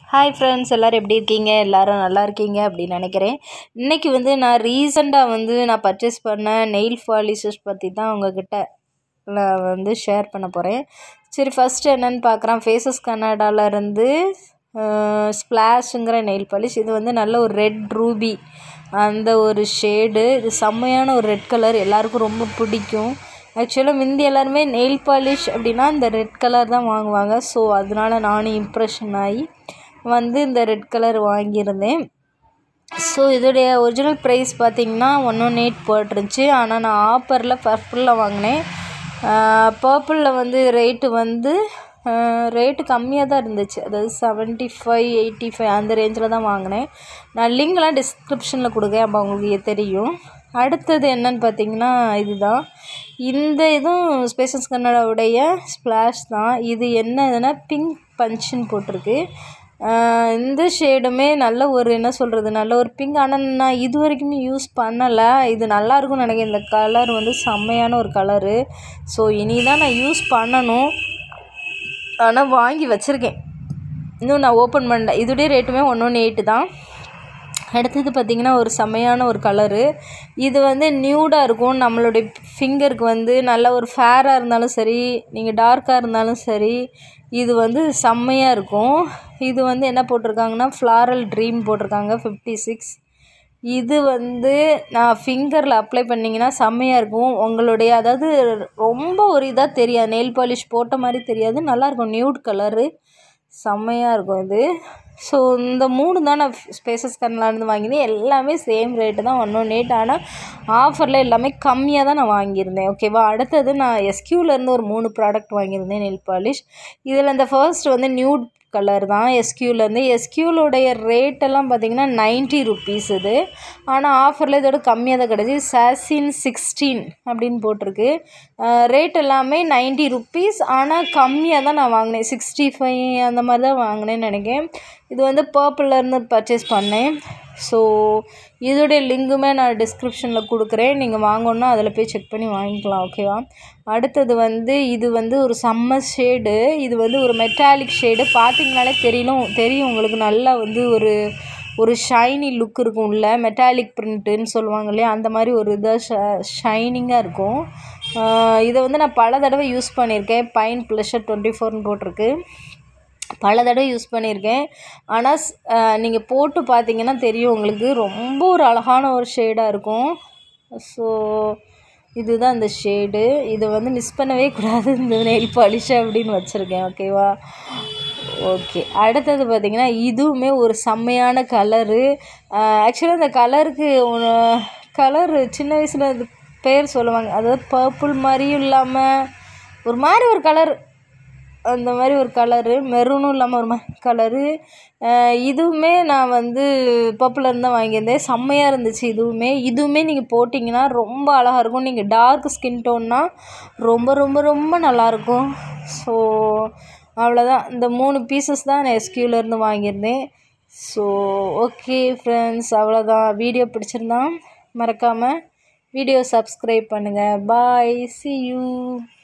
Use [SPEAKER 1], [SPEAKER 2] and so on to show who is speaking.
[SPEAKER 1] hi friends எல்லோரும் எப்படி இருக்கீங்க எல்லோரும் நல்லா இருக்கீங்க அப்படின்னு நினைக்கிறேன் இன்றைக்கி வந்து நான் ரீசெண்டாக வந்து நான் பர்ச்சேஸ் பண்ண நெயில் பாலிஷஸ் பற்றி தான் உங்ககிட்ட நான் வந்து ஷேர் பண்ண போகிறேன் சரி ஃபஸ்ட்டு என்னென்னு பார்க்குறேன் ஃபேஸஸ் கன்னடாலேருந்து ஸ்ப்ளாஷுங்கிற நெயில் பாலிஷ் இது வந்து நல்ல ஒரு ரெட் ரூபி அந்த ஒரு ஷேடு இது செம்மையான ஒரு ரெட் கலர் எல்லாருக்கும் ரொம்ப பிடிக்கும் ஆக்சுவலாக முந்தி எல்லாருமே நெயில் பாலிஷ் அப்படின்னா இந்த ரெட் கலர் தான் வாங்குவாங்க ஸோ அதனால நானும் இம்ப்ரெஷன் ஆகி வந்து இந்த ரெட் கலர் வாங்கியிருந்தேன் ஸோ இதோடைய ஒரிஜினல் ப்ரைஸ் பார்த்திங்கன்னா ஒன் ஒன் எயிட் போட்டிருந்துச்சு ஆனால் நான் ஆஃபரில் பர்பிளில் வாங்கினேன் பர்பிளில் வந்து ரேட்டு வந்து ரேட்டு கம்மியாக தான் இருந்துச்சு அதாவது செவன்ட்டி ஃபைவ் எயிட்டி ஃபைவ் அந்த ரேஞ்சில் தான் வாங்கினேன் நான் லிங்க்லாம் டிஸ்கிரிப்ஷனில் கொடுக்கேன் அப்போ உங்களுக்கு தெரியும் அடுத்தது என்னன்னு பார்த்தீங்கன்னா இதுதான் இந்த இதுவும் ஸ்பேசஸ் கன்னடாவுடைய ஸ்ப்ளாஷ் தான் இது என்ன இதுனா பிங்க் பஞ்சுன்னு போட்டிருக்கு இந்த ஷேடுமே நல்ல ஒரு என்ன சொல்கிறது நல்ல ஒரு பிங்க் ஆனால் நான் இது வரைக்குமே யூஸ் பண்ணலை இது நல்லா இருக்கும்னு நினைக்கிறேன் இந்த கலர் வந்து செம்மையான ஒரு கலரு ஸோ இனி தான் நான் யூஸ் பண்ணணும் ஆனால் வாங்கி வச்சுருக்கேன் இன்னும் நான் ஓப்பன் பண்ணல இதோடைய ரேட்டுமே ஒன்று ஒன்று எயிட்டு தான் அடுத்தது பார்த்திங்கன்னா ஒரு செம்மையான ஒரு கலரு இது வந்து நியூடாக இருக்கும் நம்மளுடைய ஃபிங்கருக்கு வந்து நல்ல ஒரு ஃபேராக இருந்தாலும் சரி நீங்கள் டார்க்காக இருந்தாலும் சரி இது வந்து செம்மையாக இருக்கும் இது வந்து என்ன போட்டிருக்காங்கன்னா ஃப்ளாரல் ட்ரீம் போட்டிருக்காங்க ஃபிஃப்டி சிக்ஸ் இது வந்து நான் ஃபிங்கரில் அப்ளை பண்ணிங்கன்னா செம்மையாக இருக்கும் உங்களுடைய அதாவது ரொம்ப ஒரு இதாக தெரியாது நெயில் பாலிஷ் போட்ட மாதிரி தெரியாது நல்லாயிருக்கும் நியூட் கலரு செம்மையாக இருக்கும் இது ஸோ இந்த மூணு தான் நான் ஸ்பேசஸ் கன்னலாருந்து வாங்கினேன் எல்லாமே சேம் ரேட்டு தான் ஒன் ஒன் எயிட் ஆனால் ஆஃபரில் எல்லாமே கம்மியாக தான் நான் வாங்கியிருந்தேன் ஓகேவா அடுத்தது நான் எஸ்கியூலேருந்து ஒரு மூணு ப்ராடக்ட் வாங்கியிருந்தேன் நெல் பாலிஷ் இதில் இந்த ஃபர்ஸ்ட் வந்து நியூட் கலர் தான் எஸ்கியூலேருந்து எஸ்கியூலோடைய ரேட்டெல்லாம் பார்த்திங்கன்னா நைன்ட்டி ருப்பீஸ் இது ஆனால் ஆஃபரில் இதோட கம்மியாக தான் கிடச்சி சாசின் சிக்ஸ்டீன் அப்படின்னு போட்டிருக்கு ரேட் எல்லாமே நைன்ட்டி ருப்பீஸ் ஆனால் கம்மியாக தான் நான் வாங்கினேன் சிக்ஸ்டி ஃபைவ் அந்த மாதிரி தான் வாங்கினேன்னு நினைக்கிறேன் இது வந்து பர்பிள்லேருந்து பர்ச்சேஸ் பண்ணேன் ஸோ இதோடைய லிங்க்குமே நான் டிஸ்கிரிப்ஷனில் கொடுக்குறேன் நீங்கள் வாங்கணுன்னா அதில் போய் செக் பண்ணி வாங்கிக்கலாம் ஓகேவா அடுத்தது வந்து இது வந்து ஒரு சம்மர் ஷேடு இது வந்து ஒரு மெட்டாலிக் ஷேடு பார்த்தீங்கனாலே தெரியலும் தெரியும் உங்களுக்கு நல்லா வந்து ஒரு ஒரு ஷைனி லுக் இருக்கும் உள்ள மெட்டாலிக் பிரிண்ட்டுன்னு சொல்லுவாங்க இல்லையா அந்த மாதிரி ஒரு இதாக ஷ ஷைனிங்காக இருக்கும் இதை வந்து நான் பல தடவை யூஸ் பண்ணியிருக்கேன் பைன் ப்ளஷர் டுவெண்ட்டி ஃபோர்னு போட்டிருக்கு பல தடவை யூஸ் பண்ணியிருக்கேன் ஆனால் நீங்கள் போட்டு பார்த்தீங்கன்னா தெரியும் உங்களுக்கு ரொம்ப ஒரு அழகான ஒரு ஷேடாக இருக்கும் ஸோ இதுதான் இந்த ஷேடு இதை வந்து மிஸ் பண்ணவே கூடாது இந்த நெயில் பாலிஷ் அப்படின்னு வச்சுருக்கேன் ஓகேவா ஓகே அடுத்தது பார்த்திங்கன்னா இதுவுமே ஒரு செம்மையான கலரு ஆக்சுவலாக இந்த கலருக்கு கலரு சின்ன வயசில் இது பேர் சொல்லுவாங்க அதாவது பர்பிள் மாதிரியும் இல்லாமல் ஒரு மாதிரி ஒரு கலர் அந்த மாதிரி ஒரு கலரு மெரூனும் இல்லாமல் ஒரு மாதிரி கலரு இதுவுமே நான் வந்து பர்பிளர் தான் வாங்கியிருந்தேன் செம்மையாக இருந்துச்சு இதுவுமே இதுவுமே நீங்கள் போட்டிங்கன்னா ரொம்ப அழகாக இருக்கும் நீங்கள் டார்க் ஸ்கின் டோன்னா ரொம்ப ரொம்ப ரொம்ப நல்லாயிருக்கும் ஸோ அவ்வளோதான் இந்த மூணு பீசஸ் தான் நான் எஸ்கியூலேருந்து வாங்கியிருந்தேன் ஸோ ஓகே ஃப்ரெண்ட்ஸ் அவ்வளோதான் வீடியோ பிடிச்சிருந்தா மறக்காமல் வீடியோ சப்ஸ்கிரைப் பண்ணுங்கள் பாய் சி யூ